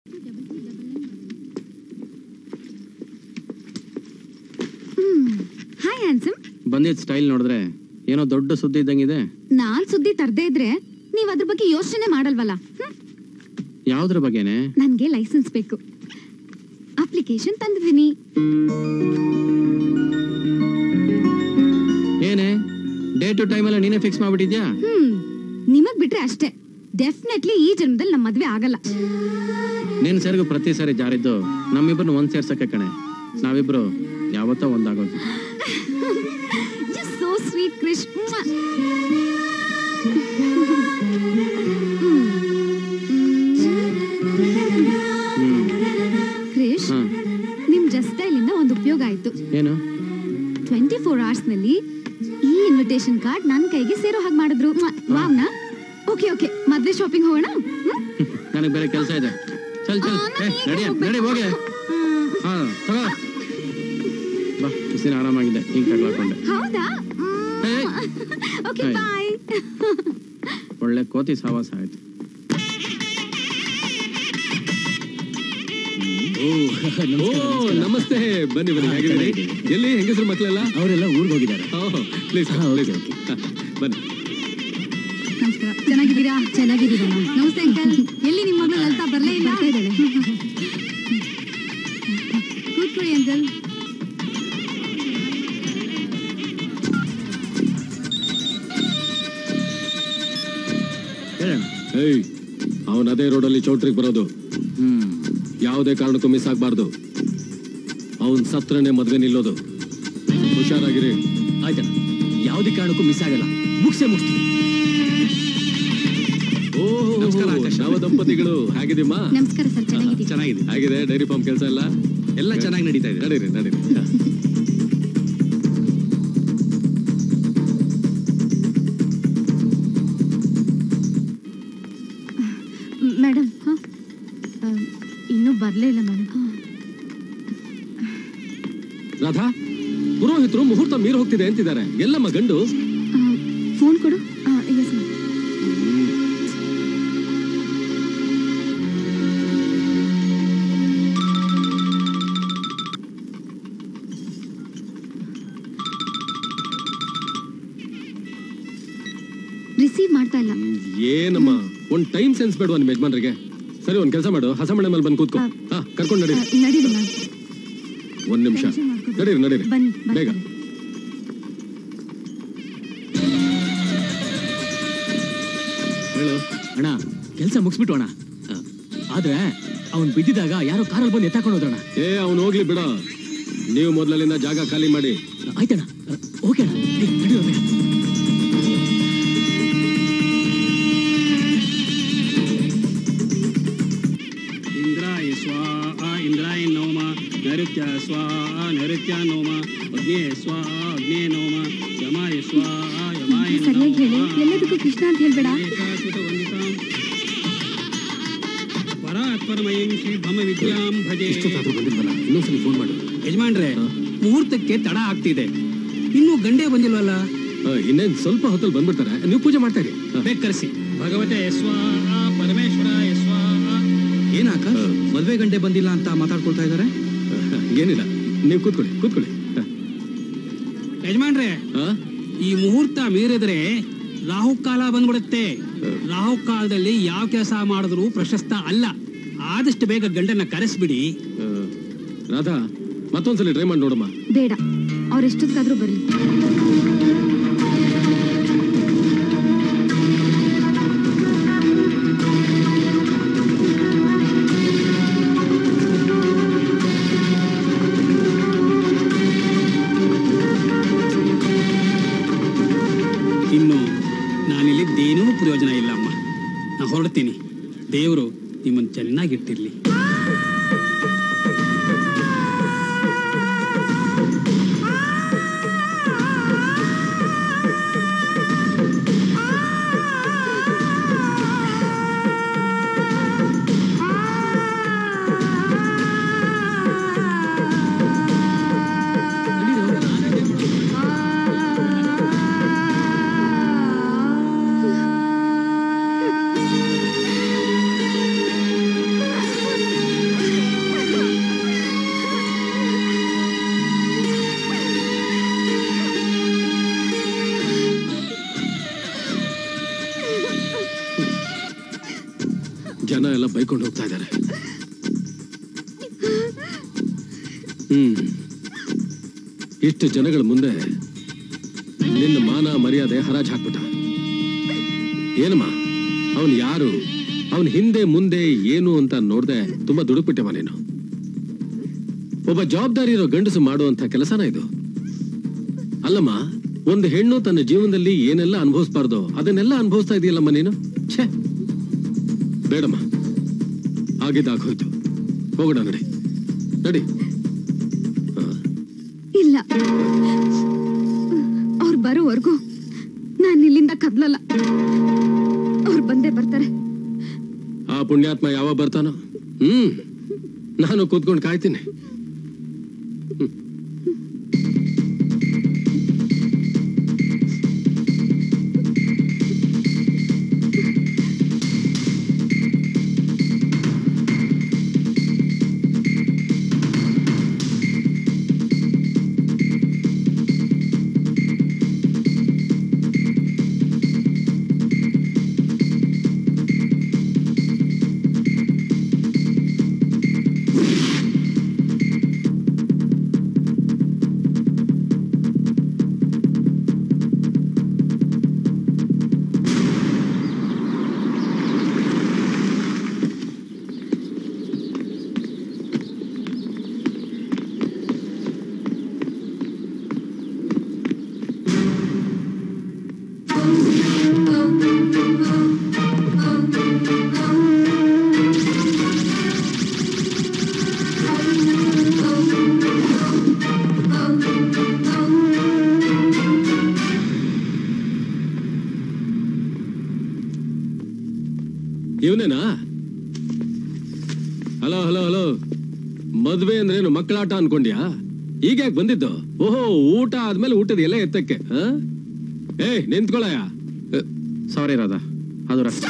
Hi handsome ಬಂದಿದ್ style ನೋಡಿದ್ರೆ ಏನೋ ದೊಡ್ಡ ಸುದ್ದಿ ಇದ್ದಂಗಿದೆ ನಾನ್ ಸುದ್ದಿ ತರ್ದೇ ಇದ್ರೆ ನೀವ್ ಅದ್ರ ಬಗ್ಗೆ ಯೋಚನೆ ಮಾಡಲ್ವಲ್ಲ ಹ್ಮ್? ಯಾವ್ದ್ರ ಬಗ್ಗೆನೆ ನನ್ಗೆ ಲೈಸೆನ್ಸ್ ಬೇಕು ಅಪ್ಲಿಕೇಶನ್ ತಂದಿದ್ದೀನಿ ಏನೇ ಡೇ ಟು ಟೈಮ್ ಎಲ್ಲ ನೀನೇ ಫಿಕ್ಸ್ ಮಾಡ್ಬಿಟ್ಟಿದ್ಯಾ ಹ್ಮ್ ನಿಮಗ್ ಬಿಟ್ರೆ ಅಷ್ಟೇ ಡೆಫಿನೆಟ್ಲಿ ಈ ಜನ್ಮದಲ್ಲಿ ನಮ್ಮ ಮದ್ವೆ ಆಗಲ್ಲ ನಿನ್ ಸರಿಗೂ ಪ್ರತಿ ಸಾರಿ ಜಾರಿದ್ದು ನಮ್ಮಿಬ್ಬರನ್ನ ಒಂದ್ ಸೇರ್ಸಕ್ಕೆ ಕಣೆ ನಾವಿಬ್ರು ಯಾವತ್ತೋ ಒಂದಾಗೋದು ಸೋ ಸ್ವೀಟ್ ಕ್ರಿಶ್ ಹ್ಮ್ ಕ್ರಿಶ್ ಹಾ ನಿಮ್ ಜಸ್ಟ್ ಇಂದ ಒಂದು ಉಪಯೋಗ ಆಯ್ತು ಏನು ಟ್ವೆಂಟಿ ಫೋರ್ ಅವರ್ಸ್ ನಲ್ಲಿ ಈ ಇನ್ವಿಟೇಷನ್ ಕಾರ್ಡ್ ನನ್ ಕೈಗೆ ಸೇರೋ ಹಾಗೆ ಮಾಡಿದ್ರು ವಾವ್ನಾ ಓಕೆ ಓಕೆ ಮದ್ವೆ ಶಾಪಿಂಗ್ ಹೋಗೋಣ ಹ್ಮ್? ನನಗೆ ಬೇರೆ ಕೆಲಸ ಇದೆ ಚಲ್ ಚಲ್ ಆ, ಏ ನಾನ್ ಈಗ ನಡಿ ಹೋಗ್ಬೇಕು. ನಡಿ ಹೋಗೆ ಹ್ಮ್. ಹಾ ತಗೋ ಬಾ ಇಷ್ಟ್ ದಿನ ಆರಾಮಾಗಿದೆ ಈಗ ತಗ್ಲಾಕೊಂಡೆ ಹೌದಾ ಏಯ್. ಓಕೆ ಏಯ್. ಬಾಯ್ ಒಳ್ಳೆ ಕೋತಿ ಸಾವಾಸ ಆಯ್ತು ಓ ನಮಸ್ತೆ ಬನ್ನಿ ಬನ್ನಿ ಹೇಗಿದ್ದೀರಿ ಎಲ್ಲಿ ಹೆಂಗಸರು ಮಕ್ಕಳೆಲ್ಲ ಅವರೆಲ್ಲ ಊರಿಗೆ ಹೋಗಿದ್ದಾರೆ ಪ್ಲೀಸ್ ಹಾ, ಪ್ಲೀಸ್ okay, ಬನ್ನಿ ನಮಸ್ಕಾರ ಚೆನ್ನಾಗಿದ್ದೀರಾ ಚೆನ್ನಾಗಿದ್ದೀರಾ ನಮಸ್ತೆ ಅಂಕಲ್ ಎಲ್ಲಿ ನಿಮ್ಮ ಮಗಳು ಲಲಿತಾ ಬರ್ಲೇ ಇಲ್ಲ ಇದ್ದಾಳೆ ಕೂತ್ಕೊಳ್ಳಿ ಅಂಕಲ್ ಹೇಳೋಣ ಏಯ್ ಅವನ್ ಅದೇ ರೋಡಲ್ಲಿ ಚೌಟ್ರಿಗೆ ಬರೋದು ಹ್ಮ್ ಯಾವುದೇ ಕಾರಣಕ್ಕೂ ಮಿಸ್ ಆಗ್ಬಾರ್ದು ಅವನ್ ಸತ್ರನೇ ಮದ್ವೆ ನಿಲ್ಲೋದು ಹುಷಾರಾಗಿರಿ ಆಯ್ತಣ್ಣ ಯಾವುದೇ ಕಾರಣಕ್ಕೂ ಮಿಸ್ ಆಗಲ್ಲ ಮುಗ್ಸೇ ಮುಗಿಸ್ತೀವಿ ಓಹೋ ನಮಸ್ಕಾರ, ಆಕಾಶ್. ನವ ದಂಪತಿಗಳು ಹೇಗಿದೀಮ್ಮ ನಮಸ್ಕಾರ ಸರ್ ಚೆನ್ನಾಗಿದ್ದೀರಾ ಚೆನ್ನಾಗಿದೆ ಹೇಗಿದೆ ಡೈರಿ ಫಾರ್ಮ್ ಕೆಲಸ ಎಲ್ಲ ಎಲ್ಲ ಚೆನ್ನಾಗಿ ನಡೀತಾ ಇದೆ ನಡೀರಿ ನಡೀರಿ ಮೇಡಮ್ ಇನ್ನೂ ಬರಲೇ ಇಲ್ಲ ಮೇಡಮ್ ರಾಧಾ ಪುರೋಹಿತರು ಮುಹೂರ್ತ ಮೀರ್ ಹೋಗ್ತಿದೆ ಅಂತಿದ್ದಾರೆ ಎಲ್ಲಮ್ಮ ಗಂಡು ಫೋನ್ ಕೊಡು ಎಸ್ ಮ್ಯಾಮ್ ರಿಸೀವ್ ಮಾಡ್ತಾ ಇಲ್ಲ ಏನಮ್ಮ ಒಂದ್ ಟೈಮ್ ಸೆನ್ಸ್ ಬೇಡವಾ ನಿಮ್ ಯಜಮಾನ್ರಿಗೆ ಸರಿ ಒಂದ್ ಕೆಲಸ ಮಾಡು ಹಸಮಣೆ ಮೇಲೆ ಬಂದು ಕೂತ್ಕೋ ಹಾ ಕರ್ಕೊಂಡು ನಡೀರಿ ಆ, ನಡೀರಿ ಮ್ಯಾಮ್ ಒಂದ್ ನಿಮಿಷ Tension ಮಾಡ್ಕೊಬೇಡಿ. ನಡೀರಿ ನಡೀರಿ ಬನ್ನಿ ಬೇಗ ಬರ್ತೀನಿ. ಹೇಳು ಅಣ್ಣ ಕೆಲಸ ಮುಗಿಸ್ಬಿಟ್ಟು ಅಣ್ಣ ಆ, ಆದ್ರೆ ಅವ್ನ್ ಬಿದ್ದಿದಾಗ ಯಾರೋ ಕಾರಲ್ಲಿ ಬಂದು ಎತ್ತಾಕೊಂಡು ಹೋದ್ರಣ್ಣ ಏ ಅವ್ನು ಹೋಗ್ಲಿ ಬಿಡ ನೀವು ಮೊದ್ಲಲ್ಲಿಂದ ಜಾಗ ಖಾಲಿ ಮಾಡಿ ಆಯ್ತಣ್ಣ ಆ, ಓಕೆ ಅಣ್ಣ ಏ, ನಡೀರೋ ಬೇಗ ಇಂದ್ರಾಯ ಸ್ವಾಹ ಇಂದ್ರಾಯ ನೋಮ ನೈಋತ್ಯ ಸ್ವಾಹ ನೈಋತ್ಯ ನೋಮ ಅಗ್ನೇ ಸ್ವಾಹ ಅಗ್ನೇ ನೋಮ ಯಮಾಯ ಸ್ವಾಹ ಯಮಾಯ ಸರಿಯಾಗಿ ಹೇಳಿ ಎಲ್ಲದಕ್ಕೂ ಕೃಷ್ಣ ಅಂತ ಹೇಳ್ಬೇಡ ಪರಾತ್ಪರಮಯಂ ಶ್ರೀ ಭಮ ವಿದ್ಯಾಂ ಭಜೆ ಇಷ್ಟೊತ್ತಾದ್ರೂ ಬಂದಿಲ್ವಲ್ಲ ಇನ್ನೊಂದ್ಸಲಿ ಫೋನ್ ಮಾಡು ಯಜಮಾನ್ರೆ ಮುಹೂರ್ತಕ್ಕೆ ತಡ ಆಗ್ತಿದೆ ಇನ್ನೂ ಗಂಡೇ ಬಂದಿಲ್ವಲ್ಲ ಆ, ಇನ್ನೇನ್ ಸ್ವಲ್ಪ ಹೊತ್ತಲ್ಲಿ ಬಂದ್ಬಿಡ್ತಾರೆ ನೀವು ಪೂಜೆ ಮಾಡ್ತಾ ಇರಿ ಹಾ. ಬೇಗ ಕರೆಸಿ ಭಗವತೆ ಸ್ವಾಹ ಪರಮೇಶ್ವರಾಯ ಸ್ವಾಹ ಏನಾಕ ಮದ್ವೆ ಗಂಟೆ ಬಂದಿಲ್ಲ ಅಂತ ಮಾತಾಡ್ಕೊಳ್ತಾ ಇದ್ದಾರೆ ಏನಿಲ್ಲ ನೀವು ಕೂತ್ಕೊಳ್ಳಿ ಕೂತ್ಕೊಳ್ಳಿ ಹಾ. ಯಜಮಾನ್ರೆ ಆ? ಈ ಮುಹೂರ್ತ ಮೀರಿದ್ರೆ ರಾಹುಕಾಲ ಬಂದ್ಬಿಡುತ್ತೆ ರಾಹುಕಾಲದಲ್ಲಿ ಯಾವ ಕೆಲಸ ಮಾಡಿದ್ರು ಪ್ರಶಸ್ತ ಅಲ್ಲ ಆದಷ್ಟು ಬೇಗ ಗಂಡನ್ನ ಕರೆಸ್ಬಿಡಿ ಆ, ರಾಧಾ ಮತ್ತೊಂದ್ಸಲಿ ಟ್ರೈ ಮಾಡಿ ನೋಡಮ್ಮ ಬೇಡ ಅವ್ರು ಎಷ್ಟೊತ್ತಾದ್ರೂ ಬರ್ಲಿ ಇನ್ನು ನಾನಿಲ್ಲಿದ್ದೇನೂ ಪ್ರಯೋಜನ ಇಲ್ಲ ಅಮ್ಮ ನಾ ಹೊರಡ್ತೀನಿ ದೇವರು ನಿಮ್ಮನ್ನು ಚೆನ್ನಾಗಿಟ್ಟಿರ್ಲಿ ಆ ಬೈಕೊಂಡು ಹೋಗ್ತಾ ಇದ್ದಾರೆ ಹ್ಮ್ ಇಷ್ಟು ಜನಗಳ ಮುಂದೆ ನಿನ್ನ ಮಾನ ಮರ್ಯಾದೆ ಹರಾಜ್ ಹಾಕ್ಬಿಟ್ಟ ಏನಮ್ಮ ಅವನ್ ಯಾರು ಅವನ್ ಹಿಂದೆ ಮುಂದೆ ಏನು ಅಂತ ನೋಡ್ದೆ ತುಂಬಾ ದುಡುಕ್ಬಿಟ್ಟೆವ ನೀನು ಒಬ್ಬ ಜವಾಬ್ದಾರಿ ಇರೋ ಗಂಡಸು ಮಾಡುವಂತ ಕೆಲಸನ ಇದು ಅಲ್ಲಮ್ಮ ಒಂದು ಹೆಣ್ಣು ತನ್ನ ಜೀವನದಲ್ಲಿ ಏನೆಲ್ಲ ಅನುಭವಿಸ್ಬಾರ್ದು ಅದನ್ನೆಲ್ಲ ಅನುಭವಿಸ್ತಾ ಇದೆಯಲ್ಲಮ್ಮ ನೀನು ಛೇ ಬೇಡಮ್ಮ ಆಗಿದ್ದಾಗೋಯ್ತು ಹೋಗೋಣ ನಡಿ ನಡಿ ಹಾ. ಇಲ್ಲ ಅವ್ರು ಬರೋವರೆಗೂ ನಾನು ಇಲ್ಲಿಂದ ಕದ್ಲಲ್ಲ ಅವ್ರು ಬಂದೇ ಬರ್ತಾರೆ ಆ ಪುಣ್ಯಾತ್ಮ ಯಾವಾಗ ಬರ್ತಾನೋ ಹ್ಮ್ ನಾನು ಕೂತ್ಕೊಂಡು ಕಾಯ್ತೀನಿ ಇವನೇನಾ ಹಲೋ ಹಲೋ ಹಲೋ ಮದ್ವೆ ಅಂದ್ರೇನು ಮಕ್ಕಳಾಟ ಅನ್ಕೊಂಡ್ಯಾ ಈಗ ಯಾಕೆ ಬಂದಿದ್ದು ಓಹೋ ಊಟ ಆದ್ಮೇಲೆ ಊಟದ ಎಲ್ಲ ಎತ್ತಕ್ಕೆ ಆ? ಏ ನಿಂತ್ಕೊಳಯ್ಯ ಸಾರಿ ರಾಧಾ ಅದು ರಕ್ತ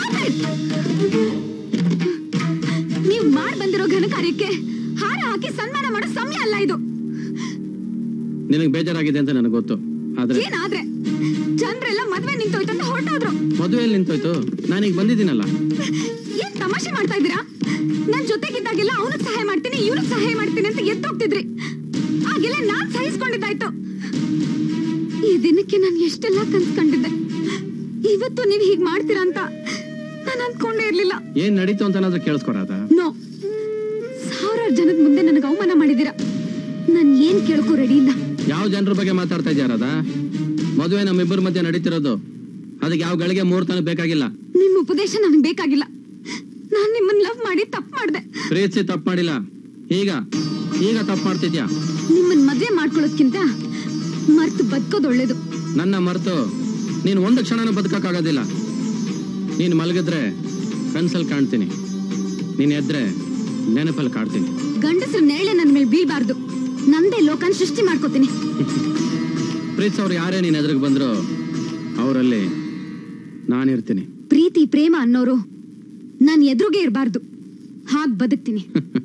ನೀವ್ ಮಾಡ್ ಬಂದಿರೋ ಘನ ಕಾರ್ಯಕ್ಕೆ ಹಾರ ಹಾಕಿ ಸನ್ಮಾನ ಮಾಡೋ ಸಮಯ ಅಲ್ಲ ಇದು ನಿನಗೆ ಬೇಜಾರಾಗಿದೆ ಅಂತ ನನಗೆ ಗೊತ್ತು ಆದ್ರೆ ಏನಾದ್ರೆ ಜನರೆಲ್ಲ ಮದ್ವೆ ನಿಂತೋಯ್ತು ಅಂತ ಹೊರಟೋದ್ರು ಮದುವೆಯಲ್ಲಿ ನಿಂತೋಯ್ತು ನಾನೀಗ ಬಂದಿದ್ದೀನಲ್ಲ ಏನ್ ತಮಾಷೆ ಮಾಡ್ತಾ ಇದ್ದೀರಾ ನನ್ ಜೊತೆಗಿದ್ದಾಗೆಲ್ಲ ಅವನಿಗೆ ಸಹಾಯ ಮಾಡ್ತೀನಿ ಇವ್ರಿಗೆ ಸಹಾಯ ಮಾಡ್ತೀನಿ ಅಂತ ಎದ್ದೋಗ್ತಿದ್ರಿ ಆಗೆಲ್ಲ ನಾನ್ ಸಹಿಸ್ಕೊಂಡಿದ್ದಾಯ್ತು ಈ ದಿನಕ್ಕೆ ನಾನು ಎಷ್ಟೆಲ್ಲ ಕನ್ಸ್ಕೊಂಡಿದ್ದೆ ಇವತ್ತು ನೀವ್ ಹೀಗ್ ಮಾಡ್ತೀರಾ ಅಂತ ನಾನು ಅನ್ಕೊಂಡೇ ಇರ್ಲಿಲ್ಲ ಏನ್ ನಡೀತು ಅಂತ ಏನಾದ್ರೂ ಕೇಳಿಸ್ಕೊರಾದ ನೋ ಸಾವಿರಾರು ಜನದ ಮುಂದೆ ನನಗೆ ಅವಮಾನ ಮಾಡಿದೀರಾ ನಾನ್ ಏನ್ ಕೇಳಕ್ಕೂ ರೆಡಿ ಇಲ್ಲ ಯಾವ ಜನರ ಬಗ್ಗೆ ಮಾತಾಡ್ತಾ ಇದ್ಯಾ ರಾಧಾ ಮದುವೆ ನಮ್ಮಿಬ್ಬರ ಮಧ್ಯೆ ನಡೀತಿರೋದು ಅದಕ್ಕೆ ಯಾವ ಗಳಿಗೆ ಮುಹೂರ್ತನ ಬೇಕಾಗಿಲ್ಲ ನಿಮ್ ಉಪದೇಶ ನನಗೆ ಬೇಕಾಗಿಲ್ಲ ನಾನ್ ನಿಮ್ಮನ್ನ ಲವ್ ಮಾಡಿ ತಪ್ಪು ಮಾಡ್ದೆ ಪ್ರೀತಿಸಿ ತಪ್ಪು ಮಾಡಿಲ್ಲ ಈಗ ಈಗ ತಪ್ಪು ಮಾಡ್ತಿದ್ಯಾ ನಿಮ್ಮನ್ ಮದ್ವೆ ಮಾಡ್ಕೊಳ್ಳೋದ್ಕಿಂತ ಮರ್ತು ಬದುಕೋದು ಒಳ್ಳೇದು ನನ್ನ ಮರೆತು ನೀನು ಒಂದು ಕ್ಷಣನೂ ಬದುಕಕ್ಕಾಗೋದಿಲ್ಲ ನೀನು ಮಲಗಿದ್ರೆ ಕನ್ಸಲ್ಲಿ ಕಾಣ್ತೀನಿ ನೀನು ಎದ್ರೆ ನೆನಪಲ್ಲಿ ಕಾಡ್ತೀನಿ ಗಂಡಸ್ರ ನೇಳೆ ನನ್ ಮೇಲೆ ಬೀಳ್ಬಾರ್ದು ನಂದೇ ಲೋಕನ್ ಸೃಷ್ಟಿ ಮಾಡ್ಕೋತೀನಿ ಪ್ರೀತಿಸೋರು ಯಾರೇ ನೀನು ಎದುರಿಗೆ ಬಂದ್ರು ಅವರಲ್ಲಿ ನಾನಿರ್ತೀನಿ ಪ್ರೀತಿ ಪ್ರೇಮ ಅನ್ನೋರು ನಾನ್ ಎದುರುಗೆ ಇರಬಾರ್ದು ಹಾಗ್ ಬದುಕ್ತೀನಿ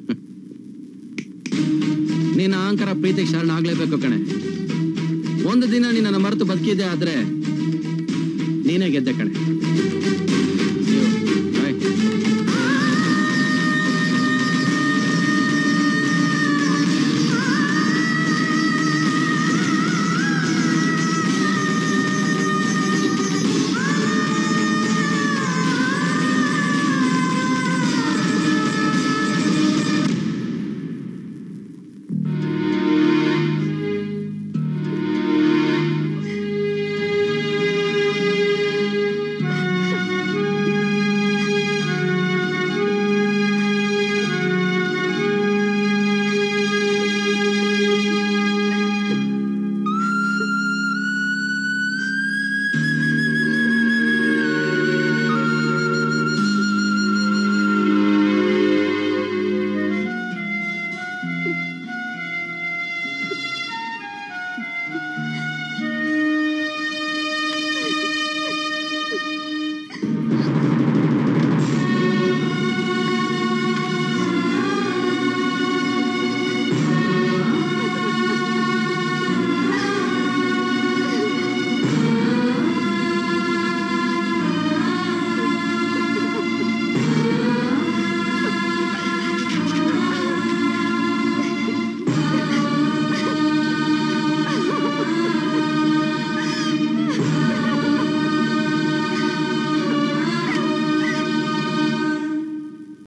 ನೀನು ಅಹಂಕಾರ ಪ್ರೀತಿಗೆ ಶರಣ ಆಗ್ಲೇಬೇಕು ಕಣೆ ಒಂದು ದಿನ ನೀನನ್ನು ಮರೆತು ಬದುಕಿದ್ದೆ ಆದ್ರೆ ನೀನೇ ಗೆದ್ದೆ ಕಣೆ